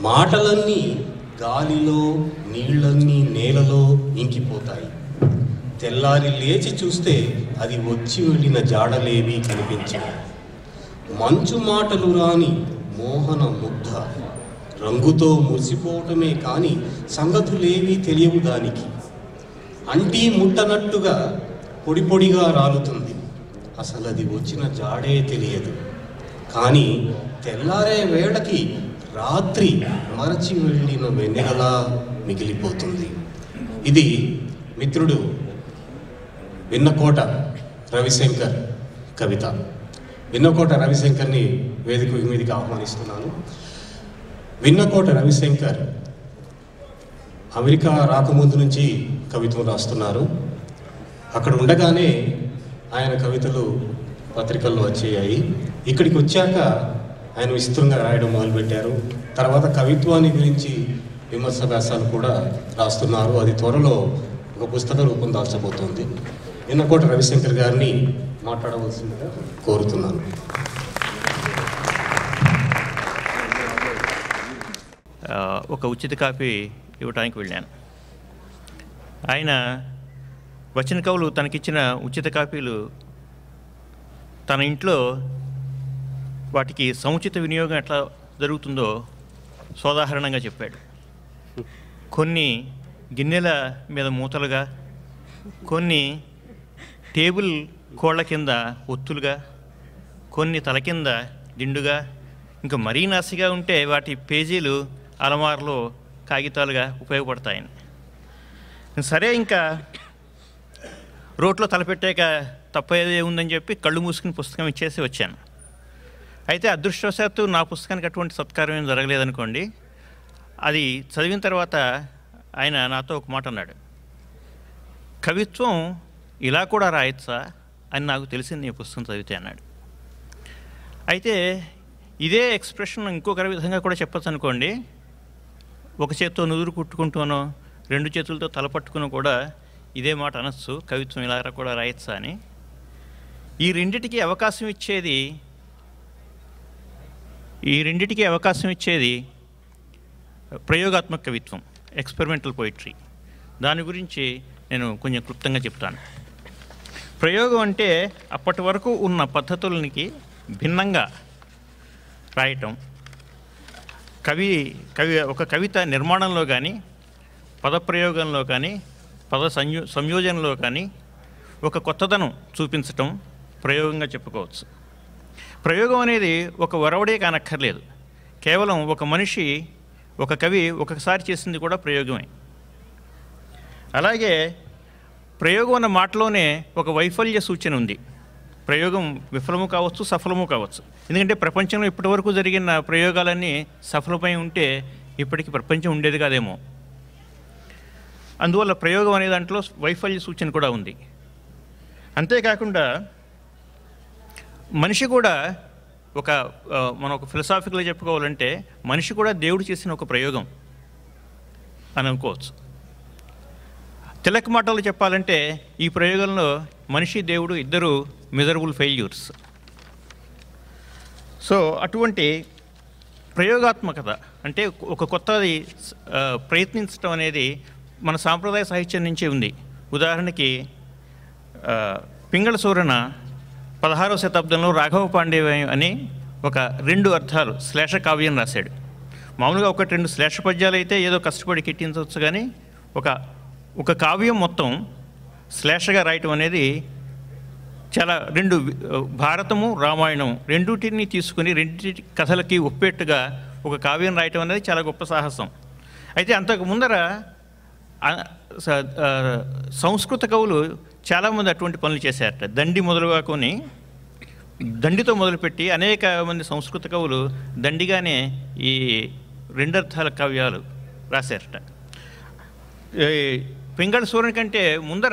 మాటలన్నీ గాలిలో నీళ్ళన్నీ నేలలో ఇంకిపోతాయి తెల్లారి లేచి చూస్తే అది వచ్చి వెళ్ళిన జాడలేవి కనిపించవు మంచు మాటలు రాని మోహన ముగ్ధ రంగుతో మురిసిపోవటమే కానీ సంగతులేవీ తెలియవు దానికి అంటీ ముట్టనట్టుగా పొడి పొడిగా రాలుతుంది అసలు అది వచ్చిన జాడే తెలియదు కానీ తెల్లారే వేళకి రాత్రి మరచి వెళ్ళిన వెన్నెలలా మిగిలిపోతుంది ఇది మిత్రుడు విన్నకోట రవిశంకర్ కవిత విన్నకోట రవిశంకర్ని వేదిక మీదకి ఆహ్వానిస్తున్నాను విన్నకోట రవిశంకర్ అమెరికా రాకముందు నుంచి కవిత్వం రాస్తున్నారు అక్కడ ఉండగానే ఆయన కవితలు పత్రికల్లో వచ్చేయాయి ఇక్కడికి వచ్చాక ఆయన విస్తృతంగా రాయడం మొదలుపెట్టారు తర్వాత కవిత్వాన్ని గురించి విమర్శ వ్యాసాలు కూడా రాస్తున్నారు అది త్వరలో ఒక పుస్తక రూపం దాల్చబోతోంది విన్నకోట రవిశంకర్ గారిని మాట్లాడవలసిందిగా కోరుతున్నాను ఆ, ఒక ఉచిత కాపీ ఇవ్వడానికి వెళ్ళాను ఆయన వచ్చిన కవులు తనకిచ్చిన ఉచిత కాపీలు తన ఇంట్లో వాటికి సముచిత వినియోగం ఎట్లా జరుగుతుందో సోదాహరణంగా చెప్పాడు కొన్ని గిన్నెల మీద మూతలుగా కొన్ని టేబుల్ కోళ్ళ కింద ఒత్తులుగా కొన్ని తల కింద దిండుగా ఇంకా మరీ నాసిగా ఉంటే వాటి పేజీలు అలమారలో కాగితాలుగా ఉపయోగపడతాయని సరే ఇంకా రోట్లో తలపెట్టాక తప్పేది ఉందని చెప్పి కళ్ళు మూసుకుని పుస్తకం ఇచ్చేసి వచ్చాను అయితే అదృష్టవశాత్తు నా పుస్తకానికి అటువంటి సత్కారం ఏం జరగలేదనుకోండి అది చదివిన తర్వాత ఆయన నాతో ఒక మాట అన్నాడు కవిత్వం ఇలా కూడా రాయొచ్చా అని నాకు తెలిసింది ఈ పుస్తకం చదివితే అన్నాడు అయితే ఇదే ఎక్స్ప్రెషన్ ఇంకొక విధంగా కూడా చెప్పచ్చు అనుకోండి ఒక చేత్తో నుదురు కుట్టుకుంటూనో రెండు చేతులతో తల పట్టుకుని కూడా ఇదే మాట అనొచ్చు కవిత్వం ఇలా కూడా రాయొచ్చా అని ఈ రెండిటికి అవకాశం ఇచ్చేది ఈ రెండిటికి అవకాశం ఇచ్చేది ప్రయోగాత్మక కవిత్వం ఎక్స్పెరిమెంటల్ పోయిట్రీ దాని గురించి నేను కొంచెం క్లుప్తంగా చెప్తాను ప్రయోగం అంటే అప్పటి వరకు ఉన్న పద్ధతులకి భిన్నంగా రాయటం కవి కవి ఒక కవిత నిర్మాణంలో కానీ పదప్రయోగంలో కానీ పద సంయో సంయోజనలో కానీ ఒక కొత్తదనం చూపించటం ప్రయోగంగా చెప్పుకోవచ్చు ప్రయోగం అనేది ఒక వరవడే కానక్కర్లేదు కేవలం ఒక మనిషి ఒక కవి ఒకసారి చేసింది కూడా ప్రయోగమే అలాగే ప్రయోగం అన్న మాటలోనే ఒక వైఫల్య సూచన ఉంది ప్రయోగం విఫలము కావచ్చు సఫలము కావచ్చు ఎందుకంటే ప్రపంచంలో ఇప్పటివరకు జరిగిన ప్రయోగాలన్నీ సఫలమై ఉంటే ఇప్పటికి ప్రపంచం ఉండేది కాదేమో అందువల్ల ప్రయోగం అనే దాంట్లో వైఫల్య సూచన కూడా ఉంది అంతేకాకుండా మనిషి కూడా ఒక ఆ, మనం ఒక ఫిలసాఫికల్గా చెప్పుకోవాలంటే మనిషి కూడా దేవుడు చేసిన ఒక ప్రయోగం అని అనుకోవచ్చు తిలక్ మాటలు చెప్పాలంటే ఈ ప్రయోగంలో మనిషి దేవుడు ఇద్దరు మిజరబుల్ ఫెయిల్యూర్స్ సో అటువంటి ప్రయోగాత్మకత అంటే ఒక కొత్తది ఆ, ప్రయత్నించడం అనేది మన సాంప్రదాయ సాహిత్యం నుంచే ఉంది ఉదాహరణకి ఆ, పింగళ సూరన పదహారవ శతాబ్దంలో రాఘవ పాండే అని ఒక రెండు అర్థాలు శ్లేష కావ్యం రాశాడు మామూలుగా ఒకటి రెండు శ్లేష పద్యాలు అయితే ఏదో కష్టపడి కిట్టించవచ్చు కానీ ఒక ఒక కావ్యం మొత్తం శ్లేషగా రాయటం అనేది చాలా రెండు వి- భారతము రామాయణం రెండుటిని తీసుకుని రెండింటి కథలకి ఒప్పేట్టుగా ఒక కావ్యం రాయటం అనేది చాలా గొప్ప సాహసం అయితే అంతకు ముందర ఆ, స- ఆ, సంస్కృత కవులు చాలామంది అటువంటి పనులు చేశారట దండి మొదలుగాకొని దండితో మొదలుపెట్టి అనేక మంది సంస్కృత కవులు దండిగానే ఈ రెండర్థాల కావ్యాలు రాశారట ఈ పింగళ సూర్యుని కంటే ముందర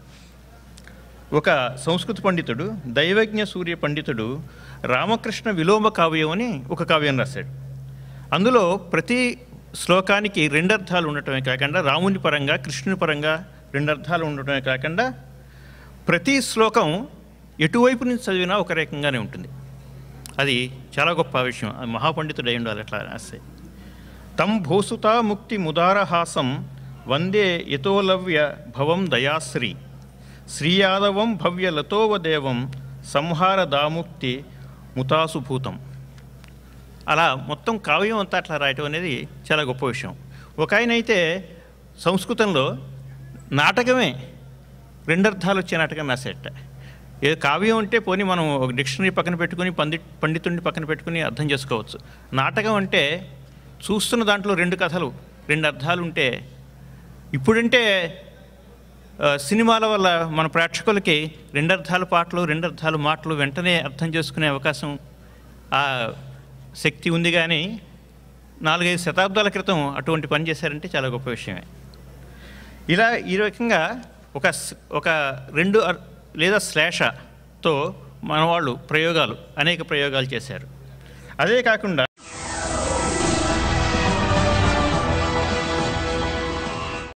ఒక సంస్కృత పండితుడు దైవజ్ఞ సూర్య పండితుడు రామకృష్ణ విలోమ కావ్యం అని ఒక కావ్యం రాశాడు అందులో ప్రతి శ్లోకానికి రెండు అర్థాలు ఉండటమే కాకుండా రాముని పరంగా కృష్ణుని పరంగా రెండు అర్థాలు ఉండటమే కాకుండా ప్రతి శ్లోకం ఎటువైపు నుంచి చదివినా ఒక రకంగానే ఉంటుంది అది చాలా గొప్ప విషయం అది మహాపండితుడు అయి ఉండాలి అట్లా రాస్తే తం భూసుతా ముక్తి ముదారహాసం వందే యతోలవ్య భవం దయాశ్రీ శ్రీయాదవం భవ్య లతోవదేవం సంహార దాముక్తి ముతాసుభూతం అలా మొత్తం కావ్యం అంతా అట్లా రాయటం అనేది చాలా గొప్ప విషయం ఒక ఆయన అయితే సంస్కృతంలో నాటకమే రెండర్థాలు వచ్చే నాటకం రాసేట ఏ కావ్యం అంటే పోనీ మనం ఒక డిక్షనరీ పక్కన పెట్టుకుని పండి పండితుడిని పక్కన పెట్టుకుని అర్థం చేసుకోవచ్చు నాటకం అంటే చూస్తున్న దాంట్లో రెండు కథలు రెండు అర్థాలు ఉంటే ఇప్పుడంటే ఆ, సినిమాల వల్ల మన ప్రేక్షకులకి రెండర్థాల పాటలు రెండర్థాల మాటలు వెంటనే అర్థం చేసుకునే అవకాశం ఆ శక్తి ఉంది కానీ నాలుగైదు శతాబ్దాల క్రితం అటువంటి పని చేశారంటే చాలా గొప్ప విషయమే ఇలా ఈ రకంగా ఒక స్- ఒక రెండు అర్- లేదా శ్లేషతో మన వాళ్ళు ప్రయోగాలు అనేక ప్రయోగాలు చేశారు అదే కాకుండా